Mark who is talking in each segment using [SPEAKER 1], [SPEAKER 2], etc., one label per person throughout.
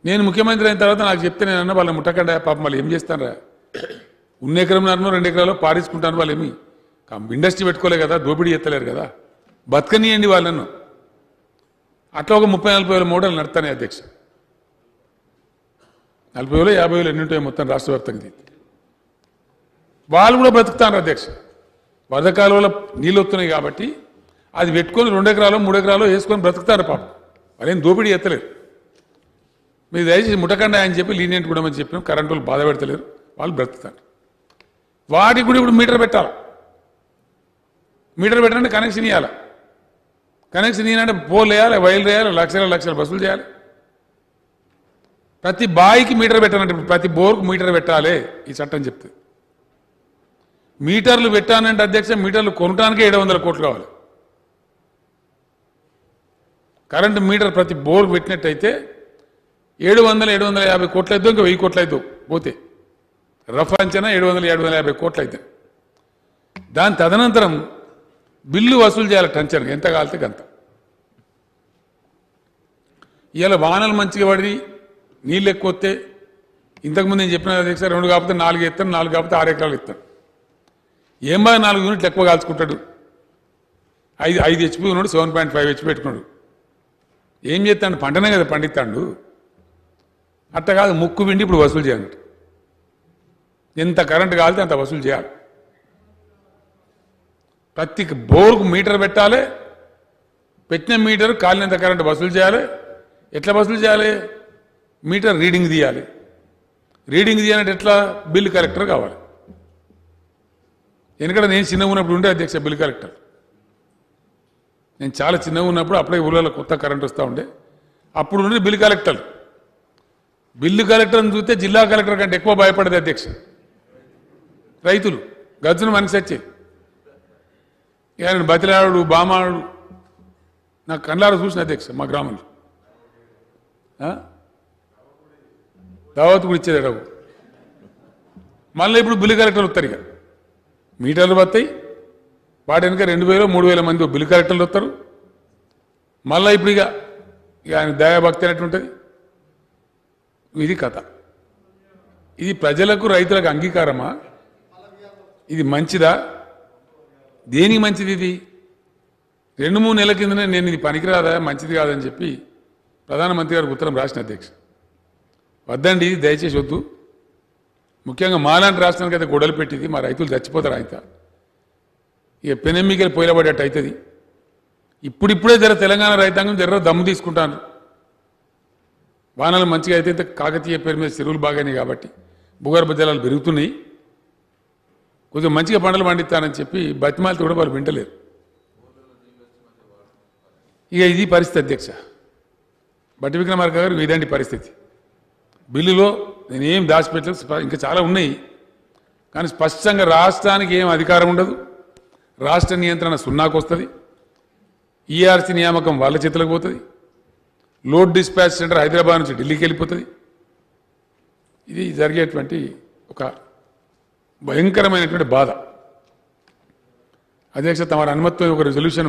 [SPEAKER 1] నేను ముఖ్యమంత్రి అయిన తర్వాత నాకు చెప్తే నేను అన్న వాళ్ళని ముట్టకండి పాపం వాళ్ళు ఏం చేస్తారా ఉన్న ఎకరంన్నరనో రెండు ఎకరాలు పారేసుకుంటాను వాళ్ళు ఏమి ఇండస్ట్రీ పెట్టుకోలే కదా దోపిడీ ఎత్తలేరు కదా బతకనియండి వాళ్ళను అట్లా ఒక ముప్పై నలభై వేల మోడల్ నడతానే అధ్యక్ష నలభై వేలు యాభై వేలు ఎన్ని ఉంటాయి మొత్తం రాష్ట్ర వ్యాప్తంగా తీస్తే. వాళ్ళు కూడా బ్రతుకుతారు అధ్యక్ష వరద కాలువలో నీళ్ళు వస్తున్నాయి కాబట్టి అది పెట్టుకొని రెండు ఎకరాలు మూడు ఎకరాలు వేసుకొని బ్రతుకుతారు పాపం వాళ్ళేం దోపిడీ ఎత్తలేరు మీరు దయచేసి ముట్టకండి అని చెప్పి లీనియంట్ కూడా అని చెప్పినాం కరెంటు వాళ్ళు బాధ పెడతలేరు వాళ్ళు బ్రతుకుతారు వాటికి కూడా ఇప్పుడు మీటర్ పెట్టాలి మీటర్ పెట్టాలంటే కనెక్షన్ ఇవ్వాలి కనెక్షన్ ఇవ్వాలంటే పోల్ వేయాలి వైర్లు వేయాలి లక్షల లక్షలు బస్సులు చేయాలి ప్రతి బాయికి మీటర్ పెట్టాలంటే ఇప్పుడు ప్రతి బోర్కు మీటర్ పెట్టాలి ఈ చట్టం చెప్తుంది మీటర్లు పెట్టానంటే అధ్యక్ష మీటర్లు కొనటానికే ఏడు వందల కోట్లు కావాలి కరెంటు మీటర్ ప్రతి బోర్ పెట్టినట్టయితే ఏడు వందల ఏడు వందల యాభై కోట్లు అయితే ఇంకా వెయ్యి కోట్లు అయితే పోతే రఫ్ అంచనా ఏడు వందల ఏడు వందల యాభై కోట్లు అయితే దాని తదనంతరం బిల్లు వసూలు చేయాలి టంచర్ ఎంత కాలితే అంత ఇవాళ వానలు మంచిగా పడి నీళ్ళు ఎక్కువ వస్తే ఇంతకుముందు నేను చెప్పిన అధ్యక్ష రెండు కాకపోతే నాలుగు ఎత్తాను నాలుగు కాకపోతే ఆరు ఎకరాలు ఇస్తాను ఏం బాగా నాలుగు యూనిట్లు ఎక్కువ కాల్చుకుంటాడు ఐదు ఐదు హెచ్పి ఉన్నాడు సెవెన్ పాయింట్ ఫైవ్ హెచ్పి పెట్టుకున్నాడు ఏం చేస్తాడు పంటనే కదా పండిస్తాడు అట్ట కాదు ముక్కు విండి ఇప్పుడు వసూలు చేయాలంట ఎంత కరెంట్ కాలితే అంత వసూలు చేయాలి ప్రతి బోర్కు మీటర్ పెట్టాలి పెట్టిన మీటర్ కాలినంత కరెంట్ వసూలు చేయాలి ఎట్లా వసూలు చేయాలి మీటర్ రీడింగ్ తీయాలి రీడింగ్ తీయాలంటే ఎట్లా బిల్ కలెక్టర్ కావాలి ఎందుకంటే నేను చిన్నగా ఉన్నప్పుడు ఉండే అధ్యక్ష బిల్ కలెక్టర్ నేను చాలా చిన్నగా ఉన్నప్పుడు అప్పుడే ఊళ్ళలో కొత్త కరెంట్ వస్తూ ఉండే అప్పుడు ఉండే బిల్ కలెక్టర్ బిల్లు కలెక్టర్ని చూస్తే జిల్లా కలెక్టర్ కంటే ఎక్కువ భయపడేది అధ్యక్ష రైతులు గజ్జును మనిషి వచ్చే ఆయన బతిలాడు బామాడు నాకు కళ్ళారా చూసిన అధ్యక్ష మా గ్రామంలో ఆ? దావత్ కూడా ఇచ్చేది డబ్బు మళ్ళీ ఇప్పుడు బిల్లు కలెక్టర్లు వస్తారు ఇక మీటర్లు వస్తాయి వాటి వెనుక రెండు వేలు మూడు వేల మంది బిల్లు కలెక్టర్లు వస్తారు మళ్ళీ ఇప్పుడు ఇక ఇక ఆయన దయాభక్తి అనేట్టు ఉంటుంది ఇది కథ ఇది ప్రజలకు రైతులకు అంగీకారమా ఇది మంచిదా దేనికి మంచిది ఇది రెండు మూడు నెలల కిందనే నేను ఇది పనికిరాదా మంచిది కాదని చెప్పి ప్రధానమంత్రి గారికి ఉత్తరం రాసిన అధ్యక్ష వద్దండి ఇది దయచేసి వద్దు ముఖ్యంగా మాలాంటి రాష్ట్రానికి అయితే గొడవలు పెట్టింది మా రైతులు చచ్చిపోతారు ఆయన ఇక పెనెమ్మికలు పోయిలబడేట్టు అవుతుంది ఇప్పుడిప్పుడే జర తెలంగాణ రైతాంగం జర దమ్ము తీసుకుంటాను వానలు మంచిగా అయితే ఇంత కాకతీయ పేరు మీద చెరువులు బాగానే కాబట్టి భూగర్భ జలాలు పెరుగుతున్నాయి కొంచెం మంచిగా పంటలు పండిస్తానని చెప్పి బతిమాలతో కూడా వాళ్ళు వింటలేరు ఇక ఇది పరిస్థితి అధ్యక్ష బట్టి విక్రమార్క గారు ఇదండి పరిస్థితి బిల్లులో నేనేం దాచిపెట్టలేదు స్ప- ఇంకా చాలా ఉన్నాయి కానీ స్పష్టంగా రాష్ట్రానికి ఏం అధికారం ఉండదు రాష్ట్ర నియంత్రణ సున్నాకు వస్తుంది ఈఆర్సీ నియామకం వాళ్ళ చేతులకు పోతుంది లోడ్ డిస్పాచ్ సెంటర్ హైదరాబాద్ నుంచి ఢిల్లీకి వెళ్ళిపోతుంది ఇది జరిగేటువంటి ఒక భయంకరమైనటువంటి బాధ అధ్యక్ష తమ అనుమతితో ఒక రెజల్యూషన్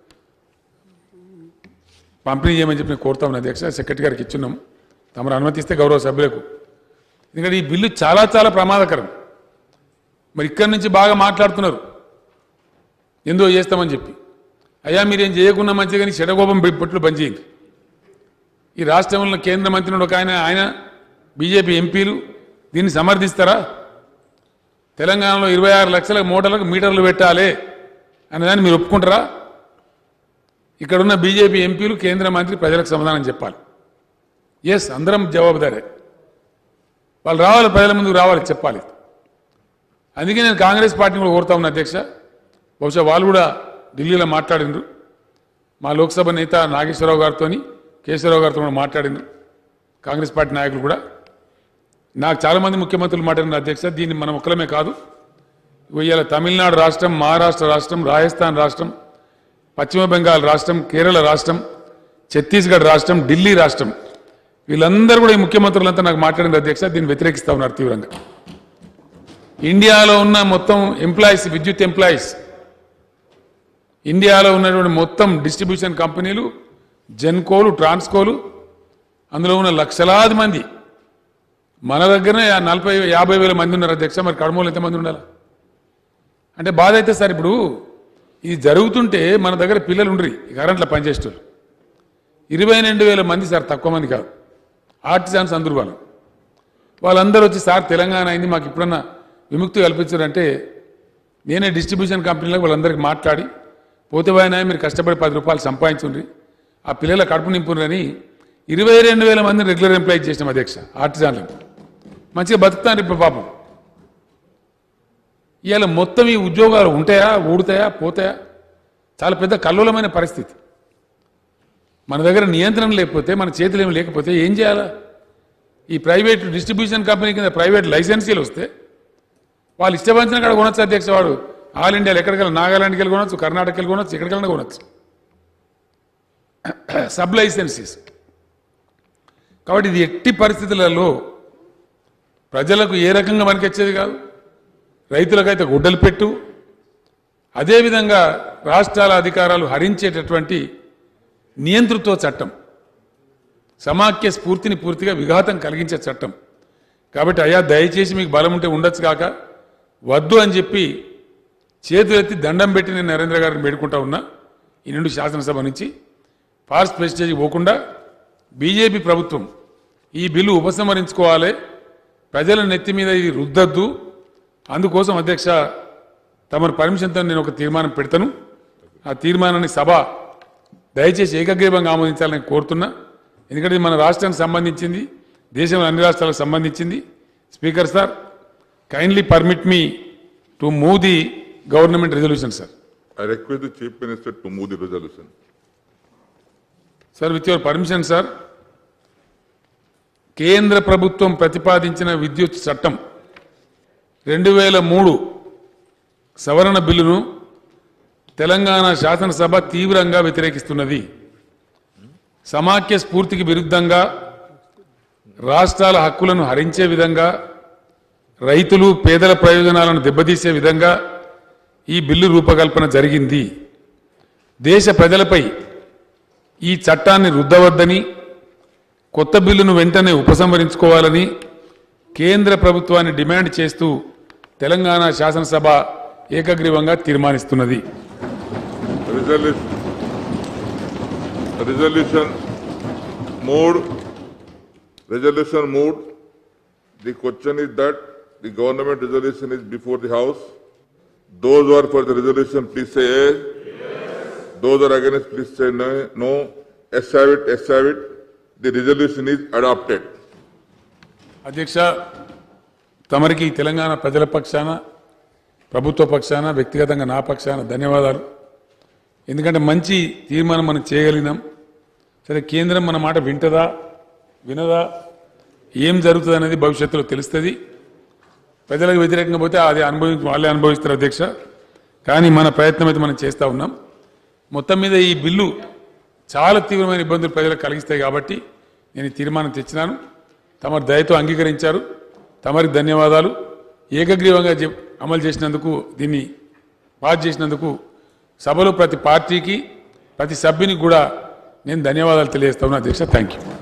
[SPEAKER 1] పంపిణీ చేయమని చెప్పి నేను కోరుతా ఉన్నాను అధ్యక్ష సెక్రటరీ గారికి ఇచ్చున్నాం తమరు అనుమతిస్తే గౌరవ సభ్యులకు ఎందుకంటే ఈ బిల్లు చాలా చాలా ప్రమాదకరం మరి ఇక్కడి నుంచి బాగా మాట్లాడుతున్నారు ఎందో చేస్తామని చెప్పి అయ్యా మీరేం చేయకుండా మంచిగా కానీ చెడగోపం పెట్లు బంద్ చేయండి ఈ రాష్ట్రంలో కేంద్ర మంత్రి ఒక ఆయన ఆయన బీజేపీ ఎంపీలు దీన్ని సమర్థిస్తారా తెలంగాణలో ఇరవై ఆరు లక్షల మోటార్లకు మీటర్లు పెట్టాలి అనేదాన్ని మీరు ఒప్పుకుంటారా ఇక్కడున్న బీజేపీ ఎంపీలు కేంద్ర మంత్రి ప్రజలకు సమాధానం చెప్పాలి ఎస్ అందరం జవాబుదారే వాళ్ళు రావాలి ప్రజల ముందుకు రావాలి చెప్పాలి అందుకే నేను కాంగ్రెస్ పార్టీని కూడా కోరుతా ఉన్నా అధ్యక్ష బహుశా వాళ్ళు కూడా ఢిల్లీలో మాట్లాడిండ్రు మా లోక్సభ నేత నాగేశ్వరరావు గారితో కేశవరావు గారితో కూడా మాట్లాడిండ్రు కాంగ్రెస్ పార్టీ నాయకులు కూడా నాకు చాలామంది ముఖ్యమంత్రులు మాట్లాడిన అధ్యక్ష దీన్ని మనం ఒక్కలమే కాదు ఇవాళ తమిళనాడు రాష్ట్రం మహారాష్ట్ర రాష్ట్రం రాజస్థాన్ రాష్ట్రం పశ్చిమ బెంగాల్ రాష్ట్రం కేరళ రాష్ట్రం ఛత్తీస్గఢ్ రాష్ట్రం ఢిల్లీ రాష్ట్రం వీళ్ళందరూ కూడా ఈ ముఖ్యమంత్రులంతా నాకు మాట్లాడిన అధ్యక్ష దీన్ని వ్యతిరేకిస్తా ఉన్నారు తీవ్రంగా ఇండియాలో ఉన్న మొత్తం ఎంప్లాయీస్ విద్యుత్ ఎంప్లాయీస్ ఇండియాలో ఉన్నటువంటి మొత్తం డిస్ట్రిబ్యూషన్ కంపెనీలు జెన్కోలు ట్రాన్స్కోలు అందులో ఉన్న లక్షలాది మంది మన దగ్గరనే ఆ నలభై యాభై వేల మంది ఉన్నారు అధ్యక్ష మరి కడమూలు ఎంతమంది ఉండాలి అంటే బాధ అయితే సార్ ఇప్పుడు ఇది జరుగుతుంటే మన దగ్గర పిల్లలు ఉండ్రి ఈ కరెంట్లో పనిచేసేటోళ్ళు ఇరవై రెండు వేల మంది సార్ తక్కువ మంది కాదు ఆర్టిజాన్స్ అందరూ వాళ్ళు వాళ్ళందరూ వచ్చి సార్ తెలంగాణ అయింది మాకు ఇప్పుడన్నా విముక్తి కల్పించారంటే నేనే డిస్ట్రిబ్యూషన్ కంపెనీలో వాళ్ళందరికీ మాట్లాడి పోతే పోయినా మీరు కష్టపడి పది రూపాయలు సంపాదించుండ్రి ఆ పిల్లల కడుపు నింపునని ఇరవై రెండు వేల మందిని రెగ్యులర్ ఎంప్లాయ్ చేసినాం అధ్యక్ష ఆర్టిజాన్లకు మంచిగా బతుకుతాను ఇప్పుడు పాపం ఇవాళ మొత్తం ఈ ఉద్యోగాలు ఉంటాయా ఊడుతాయా పోతాయా చాలా పెద్ద కల్లోలమైన పరిస్థితి మన దగ్గర నియంత్రణ లేకపోతే మన చేతులు ఏమి లేకపోతే ఏం చేయాలా ఈ ప్రైవేట్ డిస్ట్రిబ్యూషన్ కంపెనీ కింద ప్రైవేట్ లైసెన్సీలు వస్తే వాళ్ళు ఇష్టపరిచిన కాడ కొనొచ్చు అధ్యక్ష వాడు ఆల్ ఇండియాలో ఎక్కడికెళ్ళి నాగాలాండ్కి వెళ్ళి కొనొచ్చు కర్ణాటకకి వెళ్ళి కొనొచ్చు ఎక్కడికెళ్ళినా కొనొచ్చు సబ్ లైసెన్సీస్ కాబట్టి ఇది ఎట్టి పరిస్థితులలో ప్రజలకు ఏ రకంగా మనకొచ్చేది కాదు రైతులకైతే గుడ్డలు పెట్టు అదేవిధంగా రాష్ట్రాల అధికారాలు హరించేటటువంటి నియంతృత్వ చట్టం సమాఖ్య స్ఫూర్తిని పూర్తిగా విఘాతం కలిగించే చట్టం కాబట్టి అయ్యా దయచేసి మీకు బలం ఉంటే ఉండొచ్చు కాక వద్దు అని చెప్పి చేతులెత్తి దండం పెట్టి నేను నరేంద్ర గారిని వేడుకుంటా ఉన్నా ఈ నుండి శాసనసభ నుంచి ఫాస్ట్ ప్రెస్టేజ్కి పోకుండా బీజేపీ ప్రభుత్వం ఈ బిల్లు ఉపసంహరించుకోవాలి ప్రజల నెత్తి మీద ఇది రుద్దద్దు అందుకోసం అధ్యక్ష తమరి పర్మిషన్తో నేను ఒక తీర్మానం పెడతాను ఆ తీర్మానాన్ని సభ దయచేసి ఏకగ్రీవంగా ఆమోదించాలని కోరుతున్నా ఎందుకంటే ఇది మన రాష్ట్రానికి సంబంధించింది దేశంలో అన్ని రాష్ట్రాలకు సంబంధించింది speaker sir kindly permit me to move the government resolution sir
[SPEAKER 2] I request the Chief Minister to move the resolution.
[SPEAKER 1] Sir with your permission sir కేంద్ర ప్రభుత్వం ప్రతిపాదించిన విద్యుత్ చట్టం రెండు వేల మూడు సవరణ బిల్లును తెలంగాణ శాసనసభ తీవ్రంగా వ్యతిరేకిస్తున్నది సమాఖ్య స్ఫూర్తికి విరుద్ధంగా రాష్ట్రాల హక్కులను హరించే విధంగా రైతులు పేదల ప్రయోజనాలను దెబ్బతీసే విధంగా ఈ బిల్లు రూపకల్పన జరిగింది దేశ ప్రజలపై ఈ చట్టాన్ని రుద్దవద్దని కొత్త బిల్లును వెంటనే ఉపసంహరించుకోవాలని కేంద్ర ప్రభుత్వాన్ని డిమాండ్ చేస్తూ తెలంగాణ శాసనసభ ఏకగ్రీవంగా తీర్మానిస్తున్నది
[SPEAKER 2] Resolution, resolution moved, resolution moved. The question is that the government resolution is before the house. Those who are for the resolution, please say aye. Those who are against, please say no. No. Yes have it, yes have it. The resolution is adopted.
[SPEAKER 1] అధ్యక్ష తమరికి తెలంగాణ ప్రజల పక్షాన ప్రభుత్వ పక్షాన వ్యక్తిగతంగా నా పక్షాన ధన్యవాదాలు ఎందుకంటే మంచి తీర్మానం మనం చేయగలిగినాం సరే కేంద్రం మన మాట వింటదా వినదా ఏం జరుగుతుంది అనేది భవిష్యత్తులో తెలుస్తుంది ప్రజలకు వ్యతిరేకంగా పోతే అది అనుభవించి వాళ్ళే అనుభవిస్తారు అధ్యక్ష కానీ మన ప్రయత్నం అయితే మనం చేస్తూ ఉన్నాం మొత్తం మీద ఈ బిల్లు చాలా తీవ్రమైన ఇబ్బందులు ప్రజలకు కలిగిస్తాయి కాబట్టి నేను ఈ తీర్మానం తెచ్చినాను తమరు దయతో అంగీకరించారు తమరికి ధన్యవాదాలు ఏకగ్రీవంగా చెప్- అమలు చేసినందుకు దీన్ని పాస్ చేసినందుకు సభలో ప్రతి పార్టీకి ప్రతి సభ్యునికి కూడా నేను ధన్యవాదాలు తెలియజేస్తా ఉన్నా అధ్యక్ష థ్యాంక్ యూ